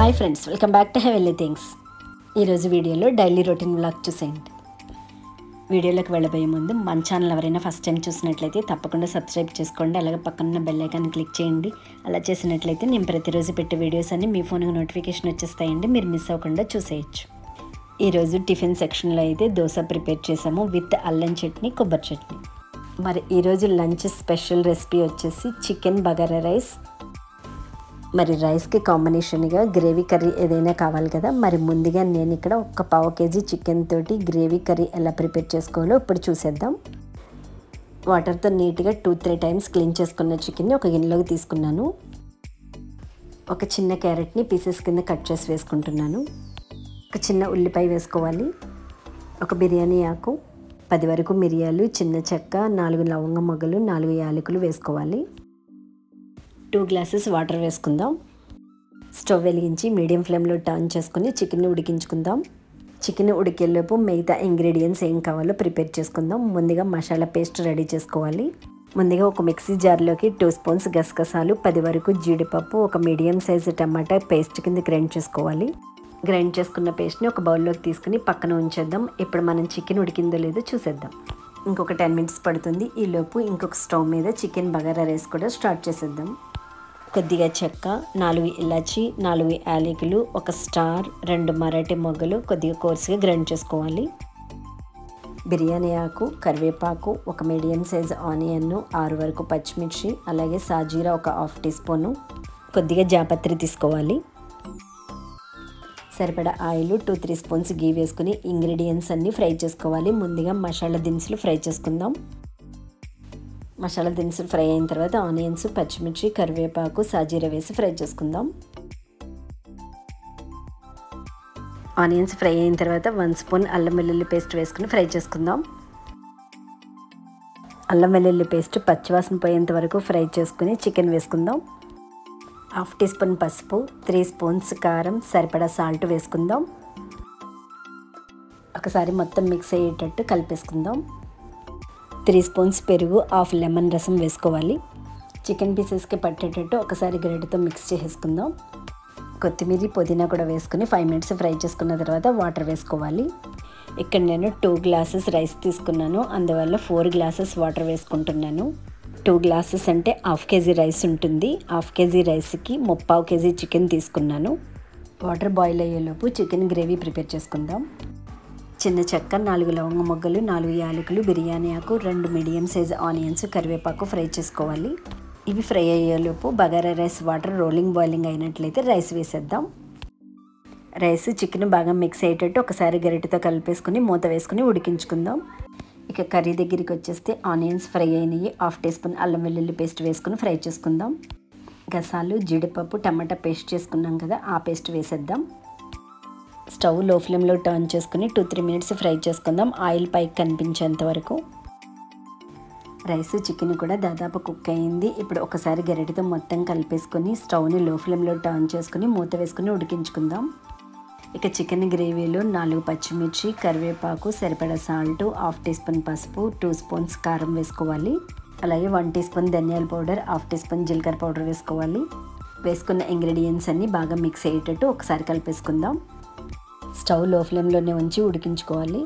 hi friends welcome back to heavenly things ఈరోజు వీడియోలో daily routine vlog చూసేయండి వీడియోలోకి వెళ్ళబోయే ముందు మన ఛానల్ ఎవరైనా ఫస్ట్ టైం చూసినట్లయితే తప్పకుండా సబ్స్క్రైబ్ చేసుకోండి అలాగే పక్కన బెల్ ఐకాన్ క్లిక్ చేయండి అలా చేసినట్లయితే నేను ప్రతిరోజు పెట్టే వీడియోస్ అన్ని మీ ఫోన్కి నోటిఫికేషన్ వచ్చేస్తాయండి మీరు మిస్ అవ్వకుండా చూసేయచ్చు ఈరోజు టిఫిన్ సెక్షన్లో అయితే దోశ ప్రిపేర్ చేసాము విత్ అల్లం చట్నీ కొబ్బరి చట్నీ మరి ఈరోజు లంచ్ స్పెషల్ రెసిపీ వచ్చేసి చికెన్ బగారా రైస్ మరి రైస్కి కాంబినేషన్గా గ్రేవీ కర్రీ ఏదైనా కావాలి కదా మరి ముందుగా నేను ఇక్కడ ఒక పావు కేజీ చికెన్ తోటి గ్రేవీ కర్రీ ఎలా ప్రిపేర్ చేసుకోవాలో ఇప్పుడు చూసేద్దాం వాటర్తో నీట్గా టూ త్రీ టైమ్స్ క్లీన్ చేసుకున్న చికెన్ని ఒక గిన్నెలోకి తీసుకున్నాను ఒక చిన్న క్యారెట్ని పీసెస్ కింద కట్ చేసి వేసుకుంటున్నాను ఒక చిన్న ఉల్లిపాయ వేసుకోవాలి ఒక బిర్యానీ ఆకు పది వరకు మిరియాలు చిన్న చెక్క నాలుగు లవంగ మొగ్గలు నాలుగు యాలకులు వేసుకోవాలి టూ గ్లాసెస్ వాటర్ వేసుకుందాం స్టవ్ వెలిగించి మీడియం ఫ్లేమ్లో టర్న్ చేసుకుని చికెన్ని ఉడికించుకుందాం చికెన్ ఉడికేలోపు మిగతా ఇంగ్రీడియంట్స్ ఏం కావాలో ప్రిపేర్ చేసుకుందాం ముందుగా మసాలా పేస్ట్ రెడీ చేసుకోవాలి ముందుగా ఒక మిక్సీ జార్లోకి టూ స్పూన్స్ గసగసాలు పది వరకు జీడిపప్పు ఒక మీడియం సైజు టమాటా పేస్ట్ కింద గ్రైండ్ చేసుకోవాలి గ్రైండ్ చేసుకున్న పేస్ట్ని ఒక బౌల్లోకి తీసుకుని పక్కన ఉంచేద్దాం ఇప్పుడు మనం చికెన్ ఉడికిందో లేదో చూసేద్దాం ఇంకొక టెన్ మినిట్స్ పడుతుంది ఈలోపు ఇంకొక స్టవ్ మీద చికెన్ బగారా రైస్ కూడా స్టార్ట్ చేసేద్దాం కొద్దిగా చెక్క నాలుగు ఇలాచి నాలుగు యాలకులు ఒక స్టార్ రెండు మరాఠీ మొగ్గలు కొద్దిగా కోర్సుగా గ్రైండ్ చేసుకోవాలి బిర్యానీ ఆకు కరివేపాకు ఒక మీడియం సైజ్ ఆనియన్ ఆరు వరకు పచ్చిమిర్చి అలాగే సాజీరా ఒక హాఫ్ టీ స్పూను కొద్దిగా జాపత్రి తీసుకోవాలి సరిపడా oil two three spoons ghee వేసుకుని ఇంగ్రీడియంట్స్ అన్నీ ఫ్రై చేసుకోవాలి ముందుగా మసాలా దినుసులు ఫ్రై చేసుకుందాం మసాలా దినుసులు ఫ్రై అయిన తర్వాత ఆనియన్స్ పచ్చిమిర్చి కరివేపాకు సాజీర వేసి ఫ్రై చేసుకుందాం ఆనియన్స్ ఫ్రై అయిన తర్వాత వన్ స్పూన్ అల్లం వెల్లుల్లి పేస్ట్ వేసుకుని ఫ్రై చేసుకుందాం అల్లం వెల్లుల్లి పేస్ట్ పచ్చివాసన పోయేంత వరకు ఫ్రై చేసుకుని చికెన్ వేసుకుందాం హాఫ్ టీ స్పూన్ పసుపు త్రీ స్పూన్స్ కారం సరిపడా సాల్ట్ వేసుకుందాం ఒకసారి మొత్తం మిక్స్ అయ్యేటట్టు కలిపేసుకుందాం త్రీ స్పూన్స్ పెరుగు హాఫ్ లెమన్ రసం వేసుకోవాలి చికెన్ పీసెస్కి పట్టేటట్టు ఒకసారి గరిటతో మిక్స్ చేసేసుకుందాం కొత్తిమీర పుదీనా కూడా వేసుకుని ఫైవ్ మినిట్స్ ఫ్రై చేసుకున్న తర్వాత వాటర్ వేసుకోవాలి ఇక్కడ నేను టూ గ్లాసెస్ రైస్ తీసుకున్నాను అందువల్ల ఫోర్ గ్లాసెస్ వాటర్ వేసుకుంటున్నాను టూ గ్లాసెస్ అంటే హాఫ్ కేజీ రైస్ ఉంటుంది హాఫ్ కేజీ రైస్కి ముప్పావు కేజీ చికెన్ తీసుకున్నాను వాటర్ బాయిల్ అయ్యేలోపు చికెన్ గ్రేవీ ప్రిపేర్ చేసుకుందాం చిన్న చెక్క నాలుగు లవంగ మొగ్గలు నాలుగు యాలకులు బిర్యానీ ఆకు రెండు మీడియం సైజ్ ఆనియన్స్ కరివేపాకు ఫ్రై చేసుకోవాలి ఇవి ఫ్రై అయ్యేలోపు bagara rice water rolling boiling అయినట్లయితే రైస్ వేసేద్దాం రైస్ చికెన్ బాగా మిక్స్ అయ్యేటట్టు ఒకసారి గరిటెతో కలిపేసుకుని మూత వేసుకుని ఉడికించుకుందాం ఇక కర్రీ దగ్గరికి వచ్చేస్తే ఆనియన్స్ ఫ్రై అయినవి హాఫ్ టీ స్పూన్ అల్లం వెల్లుల్లి పేస్ట్ వేసుకుని ఫ్రై చేసుకుందాం గసాలు జీడిపప్పు టమాటా పేస్ట్ చేసుకున్నాం కదా ఆ పేస్ట్ వేసేద్దాం స్టవ్ లో ఫ్లేమ్లో టర్న్ చేసుకుని టూ త్రీ మినిట్స్ ఫ్రై చేసుకుందాం ఆయిల్ పైకి కనిపించేంత వరకు రైస్ చికెన్ కూడా దాదాపు కుక్ అయింది ఇప్పుడు ఒకసారి గరిటెతో మొత్తం కలిపేసుకొని స్టవ్ని లో ఫ్లేమ్లో టర్న్ చేసుకుని మూత వేసుకుని ఉడికించుకుందాం ఇక చికెన్ గ్రేవీలో నాలుగు పచ్చిమిర్చి కరివేపాకు సరిపడా సాల్ట్ హాఫ్ టీ స్పూన్ పసుపు టూ స్పూన్స్ కారం వేసుకోవాలి అలాగే వన్ టీ స్పూన్ ధనియాల పౌడర్ హాఫ్ టీ స్పూన్ జీలకర్ర పౌడర్ వేసుకోవాలి వేసుకున్న ఇంగ్రీడియంట్స్ అన్నీ బాగా మిక్స్ అయ్యేటట్టు ఒకసారి కలిపేసుకుందాం స్టవ్ లో ఫ్లేమ్లోనే ఉంచి ఉడికించుకోవాలి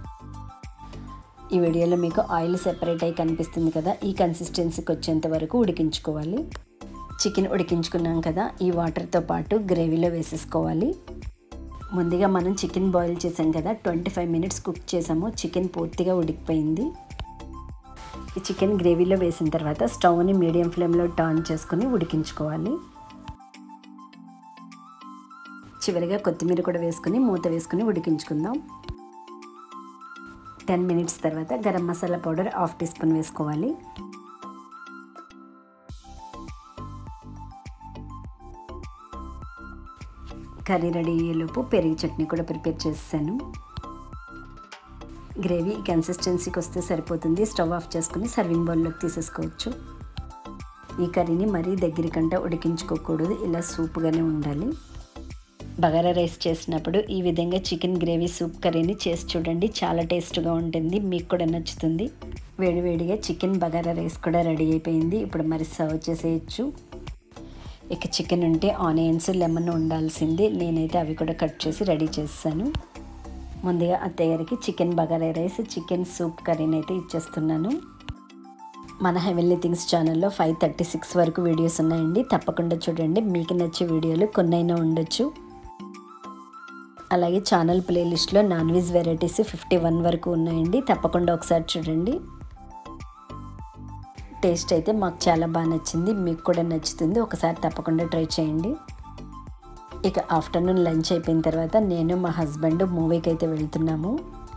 ఈ వీడియోలో మీకు ఆయిల్ సెపరేట్ అయి కనిపిస్తుంది కదా ఈ కన్సిస్టెన్సీకి వచ్చేంత వరకు ఉడికించుకోవాలి చికెన్ ఉడికించుకున్నాం కదా ఈ వాటర్తో పాటు గ్రేవీలో వేసేసుకోవాలి ముందుగా మనం చికెన్ బాయిల్ చేసాం కదా ట్వంటీ ఫైవ్ మినిట్స్ కుక్ చేసాము చికెన్ పూర్తిగా ఉడికిపోయింది ఈ చికెన్ గ్రేవీలో వేసిన తర్వాత స్టవ్ని మీడియం ఫ్లేమ్లో టర్న్ చేసుకుని ఉడికించుకోవాలి చివరిగా కొత్తిమీర కూడా వేసుకుని మూత వేసుకుని ఉడికించుకుందాం టెన్ మినిట్స్ తర్వాత garam masala powder half teaspoon వేసుకోవాలి కర్రీ రెడీ అయ్యేలోపు పెరుగు చట్నీ కూడా ప్రిపేర్ చేసాను గ్రేవీ కన్సిస్టెన్సీకి వస్తే సరిపోతుంది స్టవ్ ఆఫ్ చేసుకుని సర్వింగ్ బౌల్లోకి తీసేసుకోవచ్చు ఈ కర్రీని మరీ దగ్గరికంటే ఉడికించుకోకూడదు ఇలా సూప్గానే ఉండాలి బగారా రైస్ చేసినప్పుడు ఈ విధంగా చికెన్ గ్రేవీ సూప్ కర్రీని చేసి చూడండి చాలా టేస్ట్గా ఉంటుంది మీకు కూడా నచ్చుతుంది వేడివేడిగా చికెన్ బగారా రైస్ కూడా రెడీ అయిపోయింది ఇప్పుడు మరి సర్వ్ చేసేయచ్చు ఇక చికెన్ ఉంటే ఆనియన్స్ లెమన్ ఉండాల్సింది నేనైతే అవి కూడా కట్ చేసి రెడీ చేస్తాను ముందుగా అత్తయ్య గారికి chicken bagara rice chicken soup కర్రీని అయితే ఇచ్చేస్తున్నాను మన హెవెన్లీ థింగ్స్ ఛానల్లో ఫైవ్ థర్టీ సిక్స్ వరకు వీడియోస్ ఉన్నాయండి తప్పకుండా చూడండి మీకు నచ్చే వీడియోలు కొన్నైనా ఉండొచ్చు అలాగే ఛానల్ ప్లేలిస్ట్లో non veg varieties fifty one వరకు ఉన్నాయండి తప్పకుండా ఒకసారి చూడండి టేస్ట్ అయితే మాకు చాలా బాగా నచ్చింది మీకు కూడా నచ్చుతుంది ఒకసారి తప్పకుండా ట్రై చేయండి ఇక ఆఫ్టర్నూన్ లంచ్ అయిపోయిన తర్వాత నేను మా హస్బెండ్ మూవీకి అయితే వెళ్తున్నాము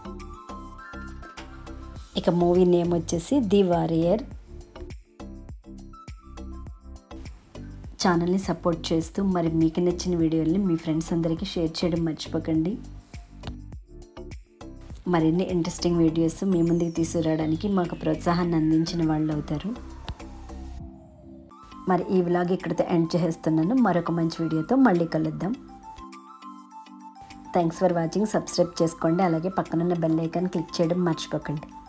ఇక మూవీ నేమ్ వచ్చేసి ది వారియర్ ఛానల్ని సపోర్ట్ చేస్తూ మరి మీకు నచ్చిన వీడియోల్ని మీ ఫ్రెండ్స్ అందరికీ షేర్ చేయడం మర్చిపోకండి మరిన్ని ఇంట్రెస్టింగ్ వీడియోస్ మీ ముందుకు తీసుకురావడానికి మాకు ప్రోత్సాహాన్ని అందించిన వాళ్ళు అవుతారు మరి ఈ వ్లాగ్ ఇక్కడితో ఎండ్ చేసేస్తున్నాను మరొక మంచి వీడియోతో మళ్ళీ కలుద్దాం థ్యాంక్స్ ఫర్ వాచింగ్ సబ్స్క్రైబ్ చేసుకోండి అలాగే పక్కనున్న బెల్ ఐకాన్ క్లిక్ చేయడం మర్చిపోకండి